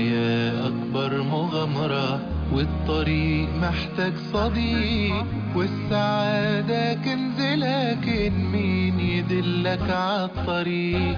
الحياة أكبر مغامرة والطريق محتاج صديق والسعادة كنز لكن مين يدلك عالطريق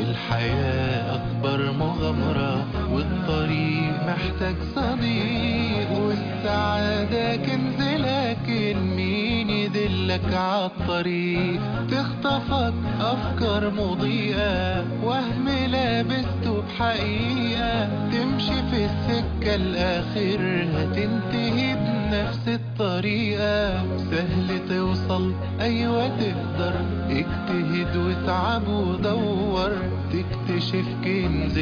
الحياة أكبر مغامرة والطريق محتاج صديق والسعادة كنز لكن مين يدلك عالطريق تخطفك أفكار مضيئة وهم لابسته بحقيقة تمشي في السكة الآخر هتنتهي بنفس الطريقة سهل توصل أيوة تقدر اجتهد واتعب ودور تكتشف كنز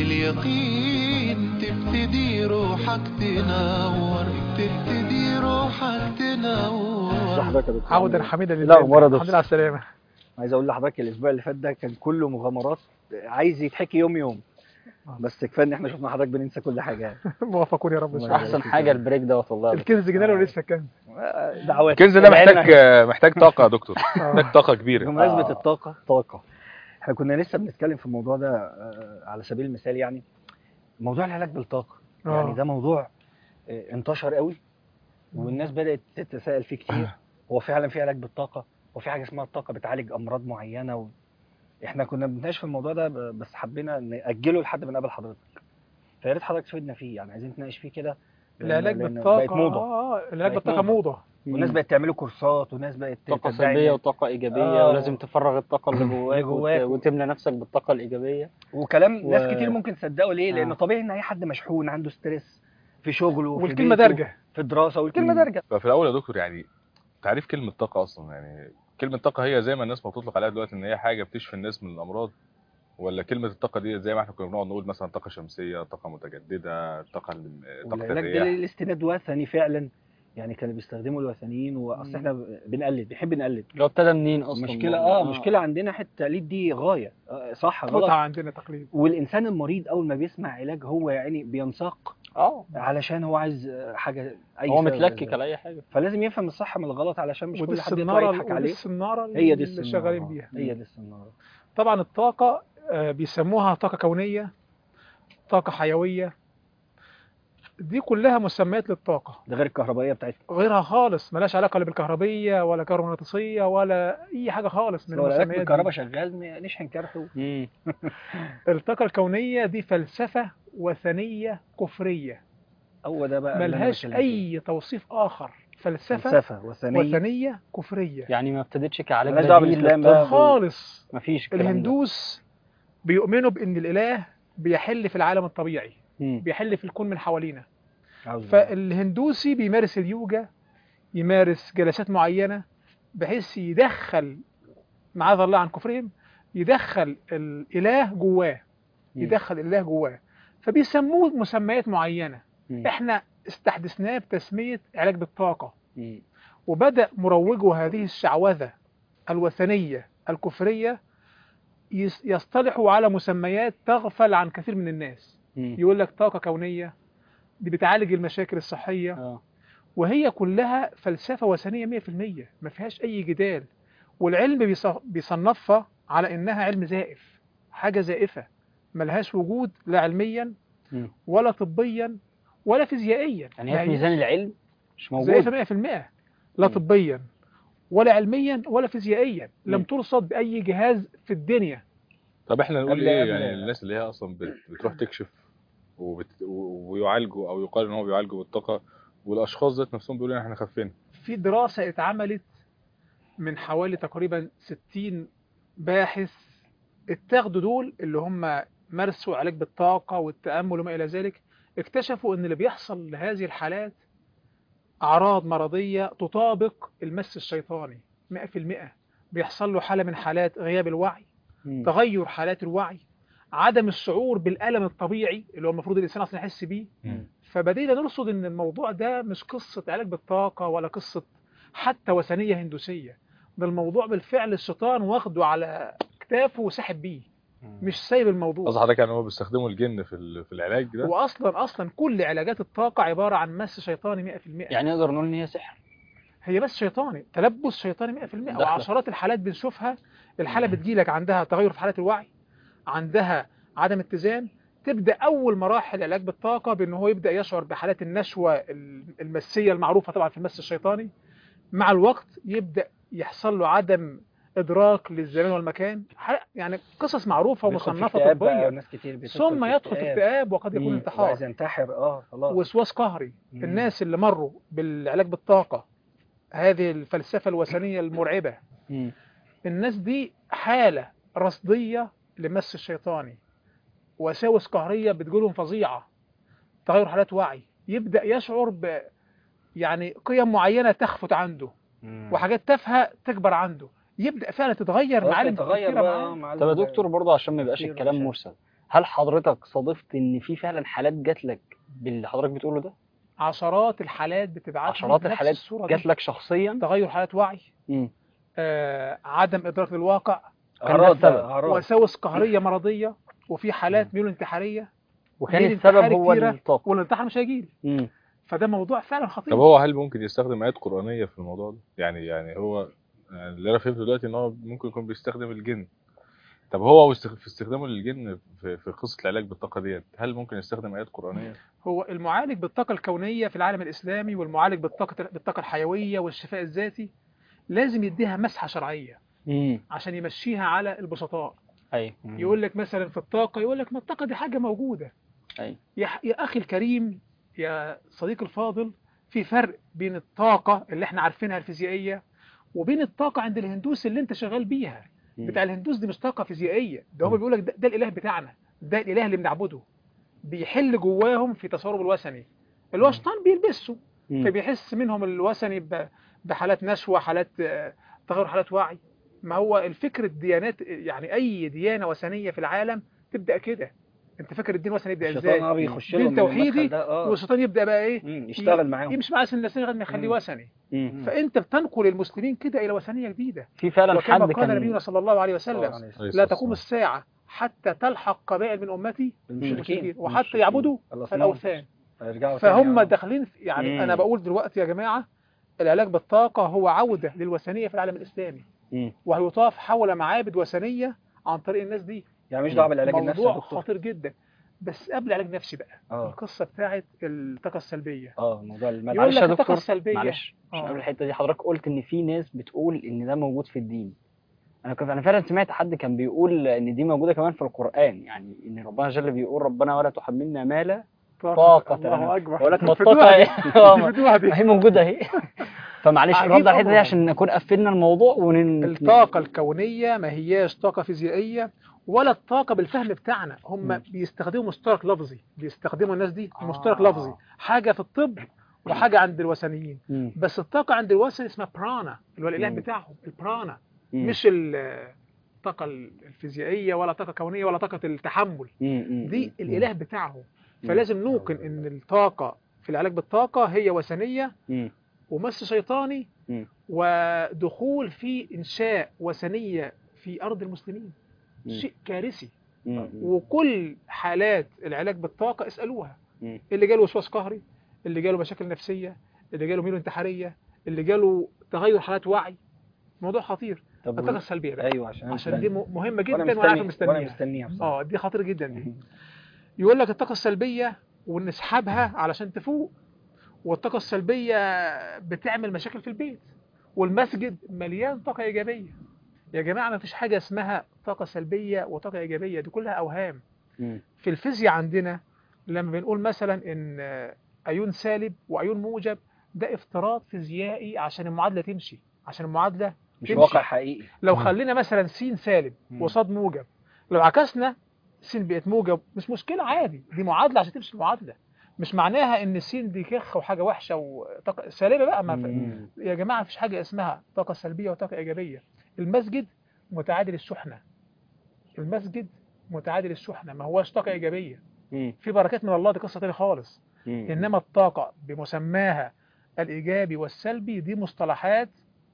اليقين تبتدي روحك تنور تبتدي روحك تنور لحضرتك يا دكتور عودا عامل حميدا لا، لله مرة الحمد دكتور. لله على السلامة إيه؟ عايز اقول لحضرتك الاسبوع اللي فات ده كان كله مغامرات عايز يتحكي يوم يوم بس كفايه ان احنا شفنا حضرتك بننسى كل حاجه يعني. موفقون يا رب إن شاء الله. احسن حاجه البريك دوت والله الكنز جنان ولا لسه الكنز دعوات الكنز ده ادعي لنا. محتاج محتاج طاقه يا دكتور محتاج طاقه كبيره بمناسبه آه. الطاقه طاقه احنا كنا لسه بنتكلم في الموضوع ده آه، على سبيل المثال يعني موضوع العلاج بالطاقه آه. يعني ده موضوع آه، انتشر قوي والناس بدات تتساءل فيه كتير هو فعلا في علاج بالطاقه وفي حاجه اسمها الطاقه بتعالج امراض معينه و... احنا كنا بنتناقش في الموضوع ده ب- بس حبينا ناجله لحد ما نقابل حضرتك فيا ريت حضرتك تفيدنا فيه يعني عايزين نتناقش فيه كده لأن- العلاج لأن بالطاقة بقت موضه اه العلاج بقت بالطاقة موضة. موضة والناس بقت تعملوا كورسات وناس بقت طاقه تدعي سلبيه إن- وطاقه ايجابيه آه. ولازم تفرغ الطاقه اللي اللي جواك جواك. وت- وتملى نفسك بالطاقه الايجابيه وكلام و- ناس كتير ممكن تصدقه ليه؟ لان آه. طبيعي ان اي حد مشحون عنده ستريس في شغله في والكلمة بيته، دارجة في الدراسه والكلمه مم. دارجه ففي الاول يا دكتور يعني تعريف كلمه طاقه اصلا يعني كلمه طاقه هي زي ما الناس ما بتطلق عليها دلوقتي ان هي حاجه بتشفي الناس من الامراض ولا كلمه الطاقه دي زي ما احنا كنا بنقعد نقول مثلا طاقه شمسيه طاقه متجدده طاقه طاقه والعلاج ده الرياح الاستناد وثني فعلا يعني كانوا بيستخدموا الوثنيين واصل احنا بنقلد بنحب نقلد لو ابتدى منين اصلا مشكله اه مشكله عندنا حته التقليد دي غايه آه صح غلط متعة عندنا تقليد والانسان المريض اول ما بيسمع علاج هو يعني بينساق اه علشان هو عايز آه، حاجه اي هو سبب متلكك لازم. على اي حاجه فلازم يفهم الصح من الغلط علشان مش ودي كل حد يطلع السنارة يضحك ودي عليه السنارة هي دي اللي السنارة شغالين بيها هي دي السنارة طبعا الطاقة آه، بيسموها طاقة كونية طاقة حيوية دي كلها مسميات للطاقة ده غير الكهربائية بتاعتنا غيرها خالص ملاش علاقة لا بالكهربية ولا كهرومغناطيسية ولا أي حاجة خالص من لو العلاج المسميات بالكهرباء دي. شغال ن- نشحن كارته مم. الطاقة الكونية دي فلسفة وثنية كفرية هو ده بقى اللي أنا ملهاش بتكلم فيه. أي توصيف آخر فلسفة فلسفة وثنية وثنية كفرية يعني ما ابتدتش كعلاج ملهاش دعوة بديل بالإسلام للطب. بقى. خالص مفيش الكلام ده. الهندوس بيؤمنوا بأن الإله بيحل في العالم الطبيعي مم. بيحل في الكون من حوالينا أعوذ بالله. فالهندوسي بيمارس اليوجا يمارس جلسات معينة بحيث يدخل معاذ الله عن كفرهم يدخل الإله جواه مم. يدخل الإله جواه فبيسموه مسميات معينة مم. احنا استحدثناه بتسمية علاج بالطاقة مم. وبدأ مروجو هذه الشعوذة الوثنية الكفرية يس- يصطلحوا على مسميات تغفل عن كثير من الناس مم. يقول لك طاقة كونية دي بتعالج المشاكل الصحية اه وهي كلها فلسفة وثنية 100% ما فيهاش أي جدال والعلم بيص- بيصنفها على إنها علم زائف حاجة زائفة ملهاش وجود لا علميا مم. ولا طبيا ولا فيزيائيا يعني هي في ميزان العلم مش موجود زائفة 100% لا مم. طبيا ولا علميا ولا فيزيائيا لم مم. ترصد بأي جهاز في الدنيا طب احنا نقول قبل- ايه قبل- يعني الناس اللي هي اصلا بت- بتروح تكشف وبت... و- ويعالجوا او يقال ان هو بيعالجوا بالطاقه والاشخاص ذات نفسهم بيقولوا ان احنا خفينا في دراسة اتعملت من حوالي تقريبا 60 باحث اتاخدوا دول اللي هم مارسوا علاج بالطاقة والتأمل وما إلى ذلك اكتشفوا ان اللي بيحصل لهذه الحالات أعراض مرضية تطابق المس الشيطاني 100% بيحصل له حالة من حالات غياب الوعي مم. تغير حالات الوعي عدم الشعور بالألم الطبيعي اللي هو المفروض الإنسان أصلا يحس بيه فبدينا نرصد ان الموضوع ده مش قصة علاج بالطاقة ولا قصة حتى وثنية هندوسية ده الموضوع بالفعل الشيطان واخده على كتافه وساحب بيه مش سايب قصدي الموضوع حضرتك يعني هو بيستخدموا الجن في ال... في العلاج ده واصلا اصلا كل علاجات الطاقة عبارة عن مس شيطاني 100% يعني نقدر نقول ان هي سحر هي بس شيطاني تلبس شيطاني 100% دخلة. وعشرات الحالات بنشوفها الحالة بتجيلك عندها تغير في حالة الوعي عندها عدم اتزان تبدا اول مراحل العلاج بالطاقه بان هو يبدا يشعر بحالات النشوه المسيه المعروفه طبعا في المس الشيطاني مع الوقت يبدا يحصل له عدم ادراك للزمان والمكان ح- يعني قصص معروفه بيدخل في ومصنفه اكتئاب بقى، طبيا وناس كتير بتدخل ثم في يدخل في اكتئاب وقد يكون مم. انتحار وعايز ينتحر اه خلاص وسواس قهري مم. الناس اللي مروا بالعلاج بالطاقه هذه الفلسفه الوثنيه المرعبه مم. الناس دي حالة رصدية لمس الشيطاني وساوس قهرية بتجيلهم فظيعة تغير حالات وعي يبدأ يشعر ب يعني قيم معينة تخفت عنده مم. وحاجات تافهة تكبر عنده يبدأ فعلا تتغير خلاص معالم يتغير كتيرة بقى معاه. مع طب يا ال- دكتور برضه عشان ما يبقاش كتير الكلام مشاكل. مرسل هل حضرتك صادفت ان في فعلا حالات جات لك باللي حضرتك بتقوله ده عشرات الحالات بتبعت عشرات الحالات جات لك شخصيا تغير حالات وعي مم. آه عدم إدراك للواقع كان ده أعراض السبب. بقى، أعراض. وساوس قهرية مرضية وفي حالات ميول انتحارية وكان ميل السبب انتحاري هو كتيرة الطاقه والانتحار مش هيجيلي مم. فده موضوع فعلا خطير طب هو هل ممكن يستخدم آيات قرآنية في الموضوع ده؟ يعني يعني هو يعني اللي أنا فهمته دلوقتي إن هو ممكن يكون بيستخدم الجن. طب هو واست- في استخدامه للجن في, في قصة العلاج بالطاقة ديت هل ممكن يستخدم آيات قرآنية؟ هو المعالج بالطاقة الكونية في العالم الإسلامي والمعالج بالطاقة بالطاقة الحيوية والشفاء الذاتي لازم يديها مسحة شرعية مم. عشان يمشيها على البسطاء ايوه يقول لك مثلا في الطاقة يقول لك ما الطاقة دي حاجة موجودة أيوة. يا, يا أخي الكريم يا صديقي الفاضل في فرق بين الطاقة اللي احنا عارفينها الفيزيائية وبين الطاقة عند الهندوس اللي انت شغال بيها مم. بتاع الهندوس دي مش طاقة فيزيائية ده هم بيقول لك ده, ده الإله بتاعنا ده الإله اللي بنعبده بيحل جواهم في تصورهم الوثني اللي هو شيطان بيلبسه مم. فبيحس منهم الوثني ب- بحالات نشوة حالات آه، تغير حالات وعي ما هو الفكر الديانات يعني أي ديانة وثنية في العالم تبدأ كده انت فاكر الدين الوثني يبدأ الشيطان اه ازاي بيخش دين لهم من توحيدي المدخل ده اه والشيطان يبدأ بقى ايه مم، يشتغل معاهم يمشي مع سن الناس لغايه ما يخليه مم. وثني مم. فانت بتنقل المسلمين كده الى وثنيه جديده في فعلا وكما حد قال كان نبينا صلى الله عليه وسلم آه، عليه لا الصلاة تقوم والسلام. الساعه حتى تلحق قبائل من امتي المشركين وحتى المشركين. يعبدوا الأصنام. الاوثان هيرجعوا تاني فهم اه. داخلين في- يعني مم. انا بقول دلوقتي يا جماعه العلاج بالطاقه هو عوده للوثنيه في العالم الاسلامي مم. وهيطاف حول معابد وثنيه عن طريق الناس دي يعني مش دعوه بالعلاج النفسي يا موضوع دكتور خطير جدا بس قبل علاج نفسي بقى اه القصه بتاعت الطاقه السلبيه اه موضوع الملعب يقول معلش لك يا الطاقه دكتور السلبيه معلش مش آه. قبل الحته دي حضرتك قلت ان في ناس بتقول ان ده موجود في الدين انا كنت انا فعلا سمعت حد كان بيقول ان دي موجوده كمان في القران يعني ان ربنا جل بيقول ربنا ولا تحملنا ما لا طاقة لنا. الله اكبر بقول لك ما الفتوحة الطاقه دي. آه، الفتوحة دي. ما هي موجوده اهي فمعلش عجيب رد على الحته دي أمر. عشان نكون قفلنا الموضوع ون الطاقة الكونية ما هياش طاقة فيزيائية ولا الطاقة بالفهم بتاعنا هم مم. بيستخدموا مصطلح لفظي بيستخدموا الناس دي آه. مصطلح لفظي حاجة في الطب وحاجة عند الوثنيين مم. بس الطاقة عند الوثن اسمها برانا اللي هو الإله مم. بتاعهم البرانا مم. مش ال- الطاقة الفيزيائية ولا طاقة كونية ولا طاقة التحمل مم. مم. دي مم. الإله بتاعهم مم. فلازم نوقن إن الطاقة في العلاج بالطاقة هي وثنية مم. ومس شيطاني مم. ودخول في إنشاء وثنية في أرض المسلمين مم. شيء كارثي مم. وكل حالات العلاج بالطاقة اسألوها مم. اللي جاله وسواس قهري اللي جاله مشاكل نفسية اللي جاله ميول انتحارية اللي جاله تغير حالات وعي موضوع خطير طب الطاقة السلبية بقى ايوه عشان عشان دي م- مهمة جدا وانا وانا عارف مستني وانا مستنيها مستنيها بصراحة. اه دي خطيرة جدا دي يقول لك الطاقة السلبية ونسحبها علشان تفوق والطاقة السلبية بتعمل مشاكل في البيت والمسجد مليان طاقة إيجابية يا جماعة ما فيش حاجة اسمها طاقة سلبية وطاقة إيجابية دي كلها أوهام مم. في الفيزياء عندنا لما بنقول مثلا إن أيون سالب وأيون موجب ده افتراض فيزيائي عشان المعادلة تمشي عشان المعادلة مش تمشي. واقع حقيقي لو مم. خلينا مثلا س سالب مم. وصاد موجب لو عكسنا س بقت موجب مش مشكلة عادي دي معادلة عشان تمشي المعادلة مش معناها ان السين دي كخ وحاجة وحشة وطاقة سالبة بقى ما مم. يا جماعة مفيش حاجة اسمها طاقة سلبية وطاقة إيجابية المسجد متعادل الشحنة المسجد متعادل الشحنة ما هوش طاقة إيجابية مم. في بركات من الله دي قصة تانية خالص مم. إنما الطاقة بمسماها الإيجابي والسلبي دي مصطلحات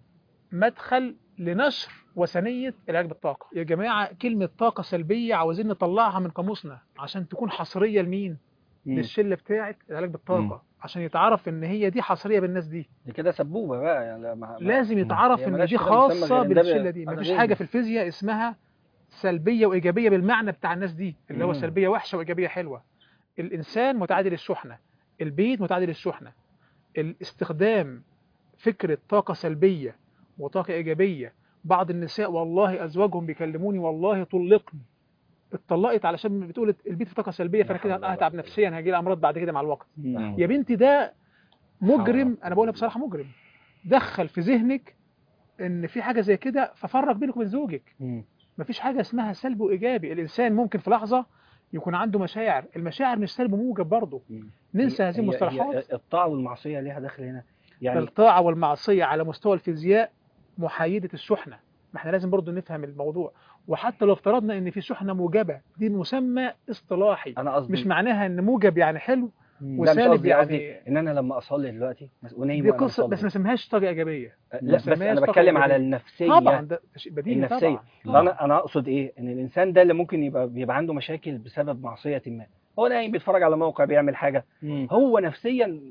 مدخل لنشر وثنية العلاج بالطاقة يا جماعة كلمة طاقة سلبية عاوزين نطلعها من قاموسنا عشان تكون حصرية لمين مم. للشلة بتاعة العلاج بالطاقة مم. عشان يتعرف ان هي دي حصرية بالناس دي دي كده سبوبه بقى يعني لا- ما- ما- لازم يتعرف هي ان ملهاش دي كده مسمى خاصة غير إن ده بالشلة ب- دي حاجة مفيش غير حاجة دي. في الفيزياء اسمها سلبيه وايجابيه بالمعنى بتاع الناس دي اللي هو مم. سلبيه وحشه وايجابيه حلوه الانسان متعادل الشحنه البيت متعادل الشحنه الاستخدام فكره طاقه سلبيه وطاقه ايجابيه بعض النساء والله ازواجهم بيكلموني والله طلقني اتطلقت علشان بتقول البيت في طاقه سلبيه فانا لا حول كده ولا هتعب قوة. نفسيا هيجي لي امراض بعد كده مع الوقت مم. يا بنتي ده مجرم حرام. انا بقولها بصراحه مجرم دخل في ذهنك ان في حاجه زي كده ففرق بينك وبين زوجك مم. مفيش حاجه اسمها سلب وايجابي الانسان ممكن في لحظه يكون عنده مشاعر المشاعر مش سلب وموجب برضه مم. ننسى هي- هذه هي- المصطلحات هي الطاعه والمعصيه ليها دخل هنا يعني الطاعه والمعصيه على مستوى الفيزياء محايده الشحنه ما احنا لازم برضه نفهم الموضوع وحتى لو افترضنا ان في شحنه موجبه دي مسمى اصطلاحي انا قصدي مش معناها ان موجب يعني حلو مم. لا مش وسالب قصدي يعني- قصدي ان انا لما اصلي دلوقتي بس- ونايم دي وأنا قصه بصلي. بس ما اسمهاش طاقه ايجابيه لا بس مسميهاش انا طاقة بتكلم على إيجابية. النفسيه طبعا ده شيء بديهي النفسيه طبعا ده انا انا اقصد ايه ان الانسان ده اللي ممكن يبقى بيبقى عنده مشاكل بسبب معصيه ما هو نايم بيتفرج على موقع بيعمل حاجه مم. هو نفسيا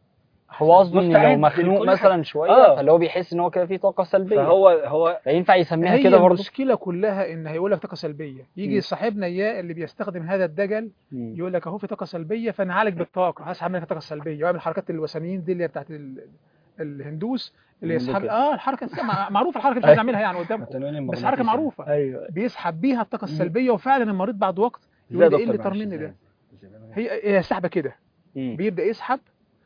هو قصده ان مستعد لو مخنوق لكل مثلا شويه آه. فاللي هو بيحس ان هو كده في طاقه سلبيه فهو هو فينفع يسميها هي كده برضه المشكله كلها ان هيقول لك طاقه سلبيه يجي مم. صاحبنا اياه اللي بيستخدم هذا الدجل مم. يقول لك اهو في طاقه سلبيه فنعالج بالطاقه هسحب منك الطاقه السلبيه واعمل حركات الوثنيين دي اللي هي بتاعت ال- الهندوس اللي الهندوكة. يسحب اه الحركه مع- معروفه الحركه مش عايز اعملها يعني قدامكم التنويم بس حركه المغناطيسي. معروفه ايوه بيسحب بيها الطاقه السلبيه وفعلا المريض بعد وقت ازاي يقول يا لي ايه دكتور اللي معلش طرمني ده ازاي؟ ازاي؟ هي هي سحبه كده مم. بيبدا يسحب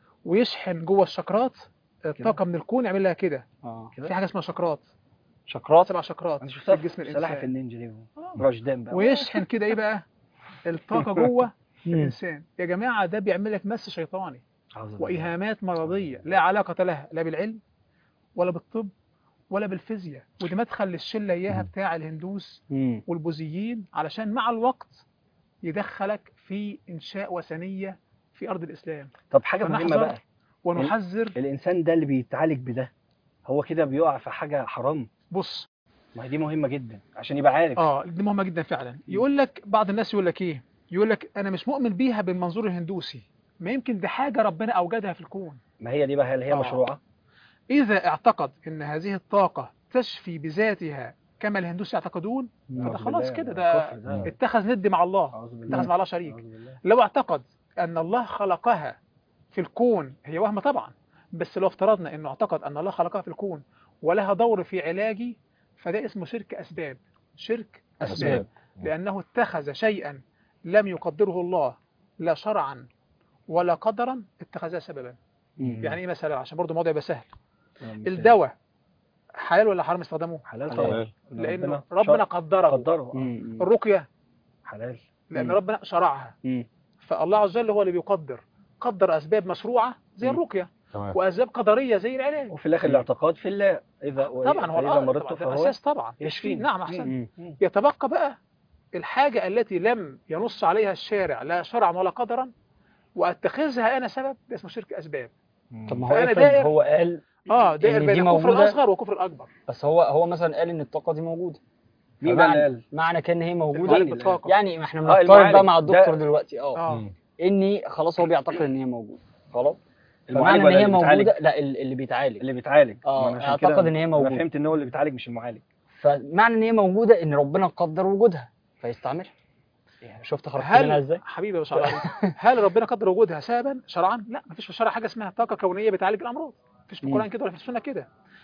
ويشحن جوه الشكرات الطاقه من الكون يعمل لها كده اه في حاجه اسمها شكرات شكرات سبع شكرات انا في شفتها جسم في سلاحف الانسان النينجا دي آه. رشدان بقى ويشحن كده ايه بقى الطاقه جوه مم. الانسان يا جماعه ده بيعمل لك مس شيطاني أعوذ بالله. وايهامات مرضيه لا علاقه لها لا بالعلم ولا بالطب ولا بالفيزياء ودي مدخل للشله اياها بتاع الهندوس مم. والبوذيين علشان مع الوقت يدخلك في انشاء وثنيه في ارض الاسلام طب حاجه مهمه فنحذر بقى ونحذر الانسان ده اللي بيتعالج بده هو كده بيقع في حاجه حرام بص ما هي دي مهمه جدا عشان يبقى عارف اه دي مهمه جدا فعلا يقول لك بعض الناس يقول لك ايه يقول لك انا مش مؤمن بيها بالمنظور الهندوسي ما يمكن دي حاجه ربنا اوجدها في الكون ما هي دي بقى هل هي آه. مشروعه إذا اعتقد أن هذه الطاقة تشفي بذاتها كما الهندوس يعتقدون فده أعوذ خلاص بالله، كده ده كفر ده. اتخذ ند مع الله أعوذ اتخذ بالله مع الله شريك أعوذ بالله. لو اعتقد أن الله خلقها في الكون هي وهم طبعا بس لو افترضنا أنه اعتقد أن الله خلقها في الكون ولها دور في علاجي فده اسمه شرك أسباب شرك أسباب أسباب. لأنه اتخذ شيئا لم يقدره الله لا شرعا ولا قدرا اتخذها سببا مم. يعني ايه مثلا عشان برضه الموضوع يبقى سهل اللهم الدواء حلال ولا حرام استخدامه حلال حلال. طبعا لانه ربنا قدره قدره آه. مم. الرقيه حلال لان مم. ربنا شرعها مم. فالله عز وجل هو اللي بيقدر قدر اسباب مشروعه زي مم. الرقيه تمام واسباب قدريه زي العلاج وفي الاخر الاعتقاد في الله اذا طبعا هو اذا الأ- مرضت طبعا ده فهو الاساس طبعا يشفيني. نعم احسن مم. يتبقى بقى الحاجه التي لم ينص عليها الشارع لا شرعا ولا قدرا واتخذها انا سبب ده اسمه شرك اسباب طب ما هو فأنا افرض داير- هو قال اه دائر إن دي بين الكفر موجودة- الاصغر والكفر الاكبر بس هو هو مثلا قال ان الطاقه دي موجوده مين بقى اللي فمعنى قال؟ معنى كان ان هي موجوده المعالج بالطاقه يعني ما احنا آه، بنفترض المعالج. بقى مع الدكتور ده- دلوقتي اه اه مم. اني خلاص هو بيعتقد ان هي موجوده خلاص المعالج فمعنى ان ولا هي اللي بيتعالج؟ موجوده لا ال- اللي بيتعالج اللي بيتعالج آه، ما أنا عشان أعتقد كده إن هي انا موجودة. فهمت ان هو اللي بيتعالج مش المعالج فمعنى ان هي موجوده ان ربنا قدر وجودها فيستعملها يعني شفت خرجت منها هل ازاي؟ حبيبي يا باشا علي، هل ربنا قدر وجودها سببا شرعا؟ لا مفيش في الشرع حاجه اسمها طاقه كونيه بتعالج الامراض مفيش في مم. القران كده ولا في السنه كده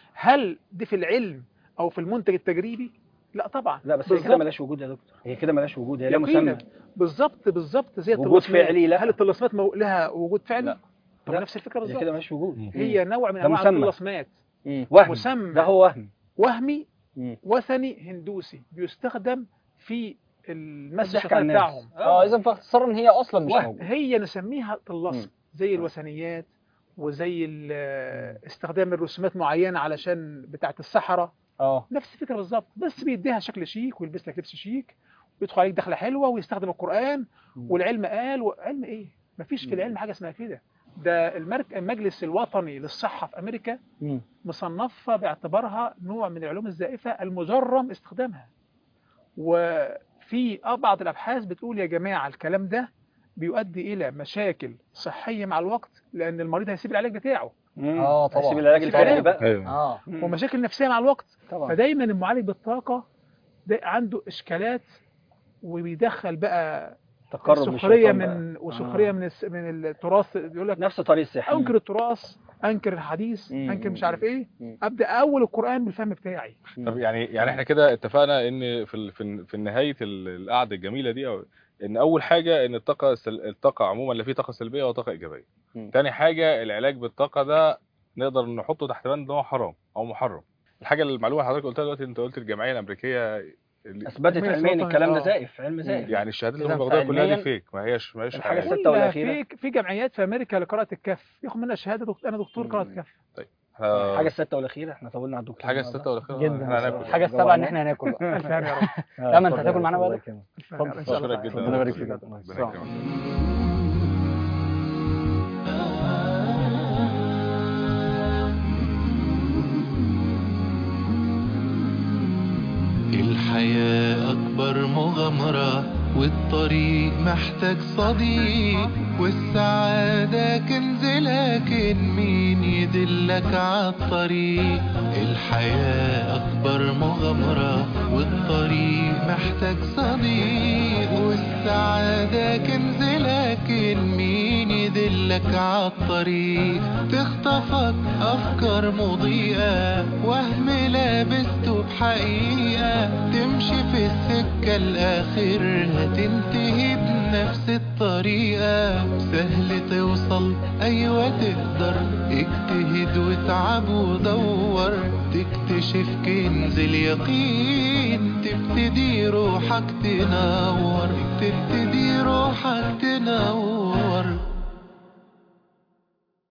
هل دي في العلم او في المنتج التجريبي؟ لا طبعا لا بس هي كده بالظبط. ملهاش وجود يا دكتور هي كده ملهاش وجود هي لها يقينا. مسمى بالظبط بالظبط زي وجود الطلاسمات. فعلي لا. هل الطلاسمات مو... لها وجود فعلي؟ لا. طب لا. نفس الفكره هي بالظبط كده ملهاش وجود مم. هي نوع من ده انواع مسمى. الطلاسمات مم. وهم مسمى. ده هو وهم وهمي مم. وثني هندوسي بيستخدم في المس الضحك الشيطاني على الناس. بتاعهم اه اذا باختصار ان هي اصلا مش وهم. موجوده هي نسميها طلاسم مم. زي الوثنيات وزي ال- استخدام الرسومات معينه علشان بتاعه السحره اه نفس الفكره بالظبط بس بيديها شكل شيك ويلبس لك لبس شيك ويدخل عليك دخله حلوه ويستخدم القران مم. والعلم قال وعلم ايه مفيش في مم. العلم حاجه اسمها كده ده المرك... المجلس الوطني للصحه في امريكا مم. مصنفها باعتبارها نوع من العلوم الزائفه المجرم استخدامها وفي بعض الابحاث بتقول يا جماعه الكلام ده بيؤدي الى مشاكل صحيه مع الوقت لان المريض هيسيب العلاج بتاعه مم. اه طبعا هيسيب العلاج هيسيب الفعلي العلاج. بقى ايوه اه مم. ومشاكل نفسيه مع الوقت طبعا فدايما المعالج بالطاقه ده عنده اشكالات وبيدخل بقى تقرب سخريه للشيطان بقى. من وسخريه آه. من الس- من التراث بيقول لك نفس طريق السحر انكر التراث انكر الحديث مم. انكر مش عارف ايه مم. ابدا اول القران بالفهم بتاعي طب يعني يعني احنا كده اتفقنا ان في ال- في ال- في نهايه ال- القعده الجميله دي أو ان اول حاجه ان الطاقه السل- الطاقه عموما لا في طاقه سلبيه ولا طاقه ايجابيه مم. تاني حاجه العلاج بالطاقه ده نقدر نحطه تحت بند ان هو حرام او محرم الحاجه المعلومه اللي حضرتك قلتها دلوقتي انت قلت الجمعيه الامريكيه اللي اثبتت علمية علميا سلطة الكلام ده آه. زائف علم زائف يعني الشهادات اللي إذا هم بياخدوها كلها دي فعلمياً فيك ما هيش ما هيش الحاجة حقيقية. الستة ولا والأخيرة. في في جمعيات في امريكا لقراءه الكف ياخد منها شهاده دكتور انا دكتور مم. قراءه كف احنا الحاجه السته والاخيره احنا طولنا على الدكتور الحاجه النهاردة. السته والاخيره جدا احنا هناكل بصراحة. الحاجه السابعه ان احنا هناكل بقى الف هنا يا رب آه، لا، ما أنت اتفضل هتاكل يا معانا رسول بقى الله يكرمك. الف هنا ان شاء الله بشكرك جدا ربنا يبارك فيك. ربنا السلام. يكرمك الحياة أكبر مغامرة والطريق محتاج صديق والسعادة كنز لكن مين يدلك عالطريق الحياة أكبر مغامرة والطريق محتاج صديق والسعادة كنز لكن مين يدلك عالطريق تخطفك أفكار مضيئة وهم لابسته بحقيقة تمشي في السكة الآخر هتنتهي بنفس الطريقة سهل توصل أيوة تقدر اجتهد واتعب ودور تكتشف كنز اليقين تبتدي روحك تنور تبتدي روحك تنور